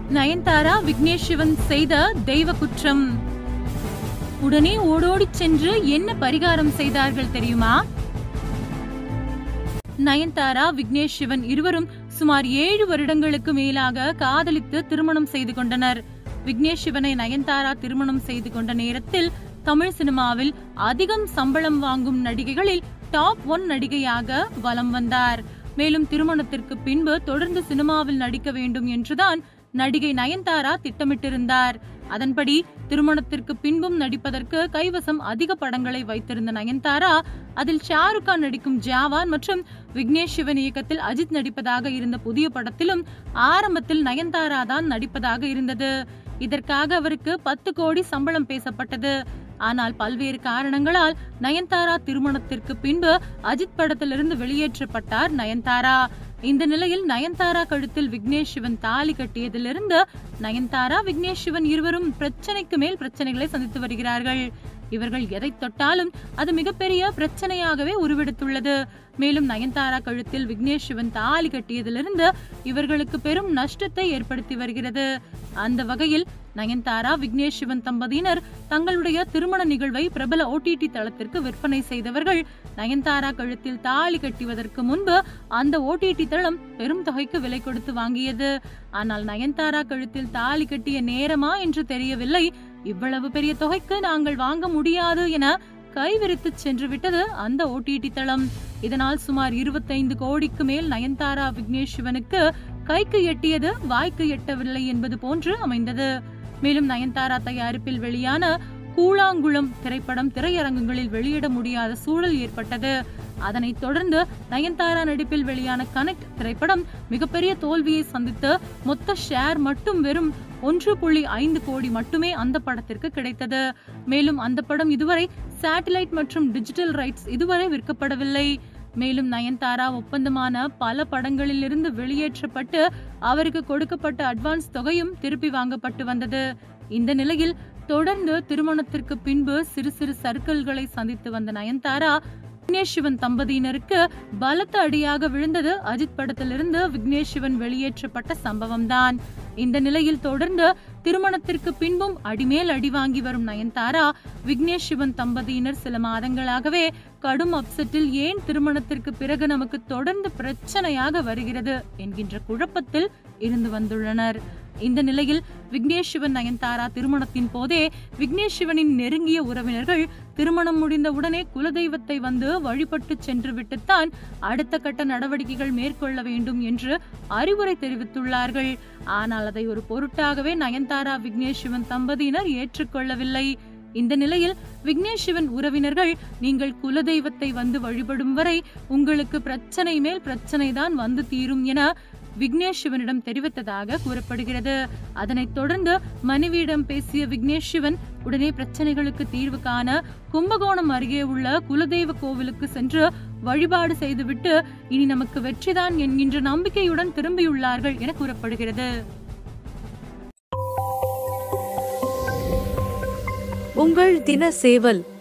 நயன்தாரா விக்னேஷ் சிவன் செய்த தெய்வ குற்றம் உடனே ஓடோடிச் சென்று என்ன பரிகாரம் செய்தார்கள் தெரியுமா நயன்தாரா விக்னேஷ் சிவன் இருவரும் சுமார் ஏழு வருடங்களுக்கு மேலாக காதலித்து திருமணம் செய்து கொண்டனர் விக்னேஷ் சிவனை நயன்தாரா திருமணம் செய்து கொண்ட நேரத்தில் தமிழ் சினிமாவில் அதிகம் சம்பளம் வாங்கும் நடிகைகளில் டாப் ஒன் நடிகையாக வலம் வந்தார் மேலும் திருமணத்திற்கு பின்பு தொடர்ந்து சினிமாவில் நடிக்க வேண்டும் என்றுதான் நடிகை நயன்தாரா திட்டமிட்டிருந்தார் அதன்படி திருமணத்திற்கு பின்பும் நடிப்பதற்கு கைவசம் அதிக படங்களை வைத்திருந்த நயன்தாரா அதில் ஷாருக் கான் நடிக்கும் ஜாவான் மற்றும் விக்னேஷ் சிவன் இயக்கத்தில் அஜித் நடிப்பதாக இருந்த புதிய படத்திலும் ஆரம்பத்தில் நயன்தாரா தான் நடிப்பதாக இருந்தது இதற்காக அவருக்கு பத்து கோடி சம்பளம் பேசப்பட்டது ஆனால் பல்வேறு காரணங்களால் நயன்தாரா திருமணத்திற்கு பின்பு அஜித் படத்திலிருந்து வெளியேற்றப்பட்டார் நயன்தாரா இந்த நிலையில் நயன்தாரா கழுத்தில் விக்னேஷ் சிவன் தாலி கட்டியதிலிருந்து நயன்தாரா விக்னேஷ் சிவன் இருவரும் பிரச்சனைக்கு மேல் பிரச்சனைகளை சந்தித்து வருகிறார்கள் இவர்கள் எதை தொட்டாலும் அது மிகப்பெரிய பிரச்சனையாகவே உருவெடுத்துள்ளது மேலும் நயன்தாரா கழுத்தில் விக்னேஷ் சிவன் தாலி கட்டியதிலிருந்து இவர்களுக்கு பெரும் நஷ்டத்தை ஏற்படுத்தி வருகிறது அந்த வகையில் நயன்தாரா விக்னேஷ் சிவன் தம்பதியினர் தங்களுடைய திருமண நிகழ்வை பிரபல ஓடிடி தளத்திற்கு விற்பனை செய்தவர்கள் நயன்தாரா கழுத்தில் தாலி கட்டுவதற்கு முன்பு அந்த ஓடிடி தளம் பெரும் தொகைக்கு விலை கொடுத்து வாங்கியது ஆனால் நயன்தாரா கழுத்தில் தாலி கட்டிய நேரமா என்று தெரியவில்லை இவ்வளவு பெரிய தொகைக்கு நாங்கள் வாங்க முடியாது என கைவிரித்து சென்று விட்டது அந்த ஓடிடி தளம் இதனால் சுமார் இருபத்தைந்து கோடிக்கு மேல் நயன்தாரா விக்னேஷ் சிவனுக்கு கைக்கு எட்டியது வாய்க்கு எட்டவில்லை என்பது போன்று அமைந்தது மேலும் நயன்தாரா தயாரிப்பில் வெளியான கூழாங்குளம் திரைப்படம் திரையரங்குகளில் வெளியிட முடியாத சூழல் ஏற்பட்டது அதனைத் தொடர்ந்து நயன்தாரா நடிப்பில் வெளியான கனெக்ட் திரைப்படம் மிகப்பெரிய தோல்வியை சந்தித்து மொத்த ஷேர் மட்டும் வெறும் ஒன்று புள்ளி ஐந்து கோடி மட்டுமே அந்த படத்திற்கு கிடைத்தது மேலும் அந்த படம் இதுவரை சேட்டலைட் மற்றும் டிஜிட்டல் ரைட்ஸ் இதுவரை விற்கப்படவில்லை மேலும் நயன்தாரா ஒப்பந்தமான பல படங்களிலிருந்து வெளியேற்றப்பட்டு அவருக்கு கொடுக்கப்பட்ட அட்வான்ஸ் தொகையும் திருப்பி வாங்கப்பட்டு வந்தது இந்த நிலையில் தொடர்ந்து திருமணத்திற்கு பின்பு சிறு சிறு சர்க்கிள்களை சந்தித்து வந்த நயன்தாரா விக்னேஷ் சிவன் தம்பதியினருக்கு பலத்த அடியாக விழுந்தது அஜித் படத்திலிருந்து விக்னேஷ் சிவன் வெளியேற்றப்பட்ட சம்பவம் தான் இந்த நிலையில் தொடர்ந்து திருமணத்திற்கு பின்பும் அடிமேல் அடி வாங்கி வரும் நயன்தாரா விக்னேஷ் சிவன் தம்பதியினர் சில மாதங்களாகவே கடும் அப்செட்டில் ஏன் திருமணத்திற்கு பிறகு நமக்கு தொடர்ந்து பிரச்சனையாக வருகிறது என்கின்ற குழப்பத்தில் இருந்து வந்துள்ளனர் இந்த நிலையில் விக்னேஷ் சிவன் நயன்தாரா திருமணத்தின் போதே விக்னேஷ் சிவனின் நெருங்கிய உறவினர்கள் திருமணம் முடிந்த உடனே குலதெய்வத்தை வந்து வழிபட்டு சென்று விட்டுத்தான் அடுத்த கட்ட நடவடிக்கைகள் மேற்கொள்ள வேண்டும் என்று அறிவுரை தெரிவித்துள்ளார்கள் ஆனால் அதை ஒரு பொருட்டாகவே நயன்தாரா விக்னேஷ் சிவன் தம்பதியினர் ஏற்றுக்கொள்ளவில்லை இந்த நிலையில் விக்னேஷ் சிவன் உறவினர்கள் நீங்கள் குலதெய்வத்தை வந்து வழிபடும் வரை உங்களுக்கு பிரச்சனை மேல் பிரச்சனை தான் வந்து தீரும் என விக்னேஷ் சிவனிடம் தெரிவித்ததாக கூறப்படுகிறது அதனைத் தொடர்ந்து மனைவியிடம் பேசிய விக்னேஷ் சிவன் உடனே பிரச்சனைகளுக்கு தீர்வு காண கும்பகோணம் அருகே உள்ள குலதெய்வ கோவிலுக்கு சென்று வழிபாடு செய்துவிட்டு இனி நமக்கு வெற்றிதான் என்கின்ற நம்பிக்கையுடன் திரும்பியுள்ளார்கள் என கூறப்படுகிறது உங்கள் தின சேவல்